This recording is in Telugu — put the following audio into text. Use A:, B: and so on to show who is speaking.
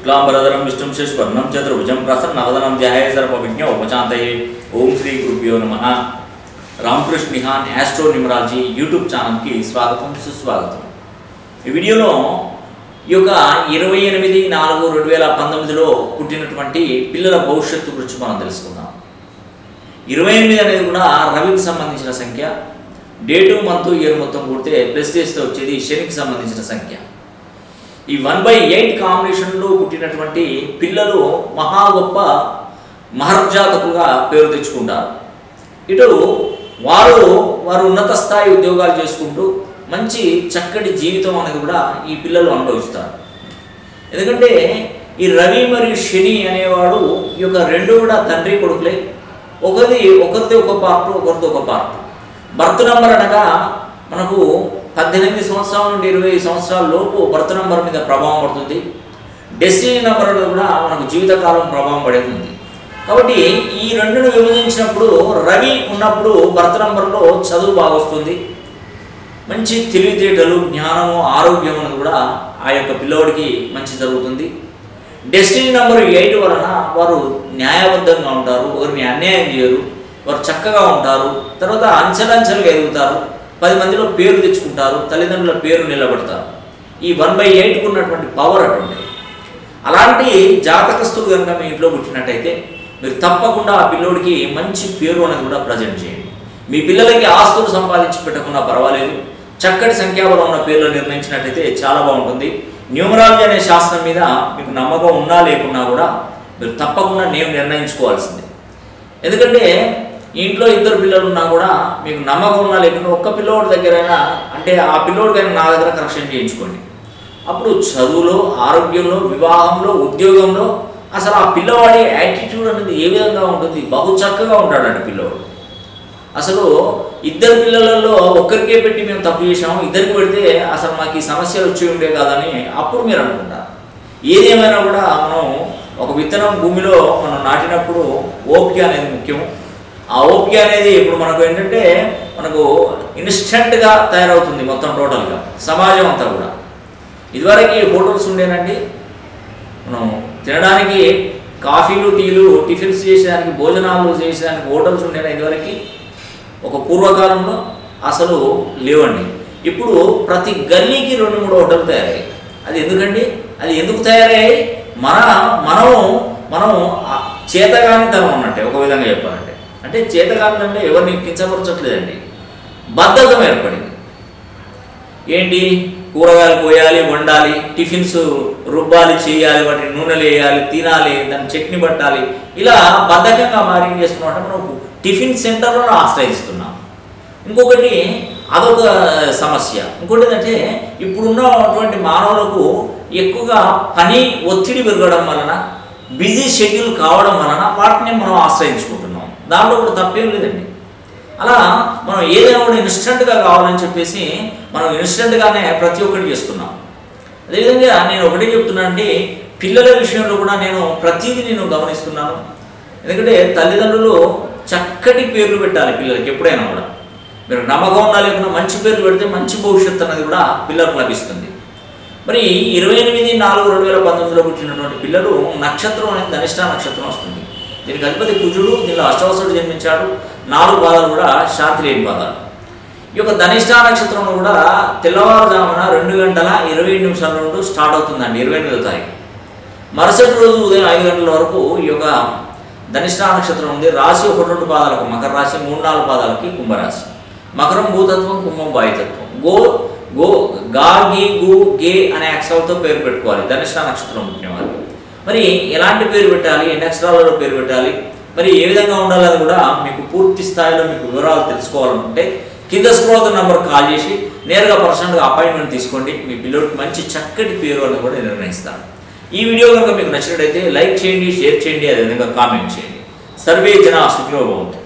A: శుక్లాంబరధరం విష్ణుం శశివర్ణం చతుర్భుజం ప్రసన్నవదనం ధ్యాయ సర్వవిజ్ఞ ఉపశాంతయే ఓం శ్రీ గురుభ్యో నమ Ramakrishna Nihan astro numerology YouTube ఛానల్కి స్వాగతం సుస్వాగతం ఈ వీడియోలో ఈ యొక్క ఇరవై ఎనిమిది నాలుగు రెండు వేల పంతొమ్మిదిలో పుట్టినటువంటి పిల్లల భవిష్యత్తు గురించి మనం తెలుసుకుందాం ఇరవై ఎనిమిది అనేది కూడా రవికి సంబంధించిన సంఖ్య డేటు మంత్ ఇయర్ మొత్తం కూడితే ప్లస్ చేస్తే వచ్చేది శనికి సంబంధించిన సంఖ్య ఈ వన్ బై ఎయిట్ కాంబినేషన్లో పుట్టినటువంటి పిల్లలు మహా గొప్ప మహర్జాతకులుగా పేరు తెచ్చుకుంటారు ఇటు వారు వారు ఉన్నత స్థాయి ఉద్యోగాలు చేసుకుంటూ మంచి చక్కటి జీవితం అనేది కూడా ఈ పిల్లలు అనుభవిస్తారు ఎందుకంటే ఈ రవి మరియు శని అనేవాడు ఈ యొక్క రెండు కూడా తండ్రి కొడుకులే ఒకరిది ఒకరిది ఒక పార్ట్ ఒకరిది ఒక పార్ట్ బర్త్ నంబర్ అనగా మనకు పద్దెనిమిది సంవత్సరాల నుండి ఇరవై సంవత్సరాల లోపు బర్త్ నంబర్ మీద ప్రభావం పడుతుంది డెస్టినీ నంబర్ అనేది కూడా మనకు జీవితకాలం ప్రభావం పడేది ఉంది కాబట్టి ఈ రెండును విభజించినప్పుడు రవి ఉన్నప్పుడు బర్త్ నంబర్లో చదువు బాగా వస్తుంది మంచి తెలివితేటలు జ్ఞానము ఆరోగ్యం అనేది కూడా ఆ యొక్క పిల్లవాడికి మంచి జరుగుతుంది డెస్టినీ నెంబర్ ఎయిట్ వలన వారు న్యాయబద్ధంగా ఉంటారు ఒకరిని అన్యాయం చేయరు వారు చక్కగా ఉంటారు తర్వాత అంచెలంచెలుగా ఎదుగుతారు పది మందిలో పేరు తెచ్చుకుంటారు తల్లిదండ్రుల పేరు నిలబడతారు ఈ వన్ బై ఎయిట్కి ఉన్నటువంటి పవర్ అటువంటిది అలాంటి జాతకస్తులు కనుక మీ ఇంట్లో పుట్టినట్టయితే మీరు తప్పకుండా ఆ పిల్లోడికి మంచి పేరు అనేది కూడా ప్రజెంట్ చేయండి మీ పిల్లలకి ఆస్తులు సంపాదించి పెట్టకుండా పర్వాలేదు చక్కటి సంఖ్యాబలం ఉన్న పేర్లు నిర్ణయించినట్టయితే చాలా బాగుంటుంది న్యూమరాలజీ అనే శాస్త్రం మీద మీకు నమ్మకం ఉన్నా లేకున్నా కూడా మీరు తప్పకుండా నేను నిర్ణయించుకోవాల్సిందే ఎందుకంటే ఈ ఇంట్లో ఇద్దరు పిల్లలు ఉన్నా కూడా మీకు నమ్మకం ఉన్నా లేకుండా ఒక్క పిల్లోడి దగ్గరైనా అంటే ఆ పిల్లోడికైనా నా దగ్గర కరెక్షన్ చేయించుకోండి అప్పుడు చదువులో ఆరోగ్యంలో వివాహంలో ఉద్యోగంలో అసలు ఆ పిల్లవాడి యాటిట్యూడ్ అనేది ఏ విధంగా ఉంటుంది బహు చక్కగా ఉంటాడంట పిల్లవాడు అసలు ఇద్దరు పిల్లలలో ఒక్కరికే పెట్టి మేము తప్పు చేసాము ఇద్దరికి పెడితే అసలు మాకు ఈ సమస్యలు వచ్చి ఉండే కాదని అప్పుడు మీరు అనుకుంటారు ఏదేమైనా కూడా మనం ఒక విత్తనం భూమిలో మనం నాటినప్పుడు ఓపిక అనేది ముఖ్యం ఆ ఓపిక అనేది ఇప్పుడు మనకు ఏంటంటే మనకు ఇన్స్టెంట్గా తయారవుతుంది మొత్తం టోటల్గా సమాజం అంతా కూడా ఇదివరకు హోటల్స్ ఉండేనండి మనం తినడానికి కాఫీలు టీలు టిఫిన్స్ చేసేదానికి భోజనాలు చేసేదానికి హోటల్స్ ఉండేనా ఇదివరకు ఒక పూర్వకాలంలో అసలు లేవండి ఇప్పుడు ప్రతి గల్లీకి రెండు మూడు హోటల్ తయారయ్యాయి అది ఎందుకండి అది ఎందుకు తయారయ్యాయి మన మనం మనం ఆ చేతగానితనం ఉన్నట్టే ఒక విధంగా చెప్పాలంటే అంటే చేతగాని అంటే ఎవరిని కించపరచట్లేదండి బద్ధకం ఏర్పడింది ఏంటి కూరగాయలు పోయాలి వండాలి టిఫిన్స్ రుబ్బాలి చేయాలి వాటిని నూనెలు వేయాలి తినాలి దాన్ని చట్నీ పట్టాలి ఇలా బద్ధకంగా మారి ఏం చేస్తున్నాం అంటే మనం టిఫిన్ సెంటర్లను ఆశ్రయిస్తున్నాం ఇంకొకటి అదొక సమస్య ఇంకోటి ఏంటంటే ఇప్పుడున్నటువంటి మానవులకు ఎక్కువగా పని ఒత్తిడి పెరగడం వలన బిజీ షెడ్యూల్ కావడం వలన వాటిని మనం ఆశ్రయించుకుంటున్నాం దాంట్లో కూడా తప్పేం లేదండి అలా మనం ఏదైనా కూడా ఇన్స్టెంట్గా కావాలని చెప్పేసి మనం ఇన్స్టెంట్గానే ప్రతి ఒక్కటి చేస్తున్నాం అదేవిధంగా నేను ఒకటే చెప్తున్నాను అండి పిల్లల విషయంలో కూడా నేను ప్రతిదీ నేను గమనిస్తున్నాను ఎందుకంటే తల్లిదండ్రులు చక్కటి పేర్లు పెట్టాలి పిల్లలకి ఎప్పుడైనా కూడా మీరు నమ్మకం ఉన్నా లేకుండా మంచి పేర్లు పెడితే మంచి భవిష్యత్తు అనేది కూడా పిల్లలకు లభిస్తుంది మరి ఇరవై ఎనిమిది నాలుగు రెండు వేల పంతొమ్మిదిలో పుట్టినటువంటి పిల్లలు నక్షత్రం అనేది ధనిష్ట నక్షత్రం వస్తుంది దీనికి అధిపతి కుజుడు దీనిలో అష్టవసుడు జన్మించాడు నాలుగు పాదాలు కూడా శాంతి లేని పాదాలు ఈ యొక్క ధనిష్ట నక్షత్రంలో కూడా తెల్లవారుజామున రెండు గంటల ఇరవై నిమిషాల నుండి స్టార్ట్ అవుతుందండి ఇరవై ఎనిమిదో తారీఖు మరుసటి రోజు ఉదయం ఐదు గంటల వరకు ఈ యొక్క ధనిష్ట నక్షత్రం ఉంది రాశి ఒకటి రెండు పాదాలకు మకర రాశి మూడు నాలుగు పాదాలకి కుంభరాశి మకరం భూతత్వం కుంభం వాయుతత్వం గో గో గా గి గు గే అనే అక్షరాలతో పేరు పెట్టుకోవాలి ధనిష్ట నక్షత్రం పుట్టిన వారు మరి ఎలాంటి పేరు పెట్టాలి ఎన్ని అక్షరాలలో పేరు పెట్టాలి మరి ఏ విధంగా ఉండాలని కూడా మీకు పూర్తి స్థాయిలో మీకు వివరాలు తెలుసుకోవాలనుకుంటే కింద స్క్రోల్ నెంబర్ కాల్ చేసి నేరుగా పర్సనల్గా అపాయింట్మెంట్ తీసుకోండి మీ పిల్లడికి మంచి చక్కటి పేరు అని కూడా నిర్ణయిస్తాను ఈ వీడియో కనుక మీకు నచ్చినట్లయితే లైక్ చేయండి షేర్ చేయండి అదేవిధంగా కామెంట్ చేయండి సర్వే జన సుఖినోభవంతు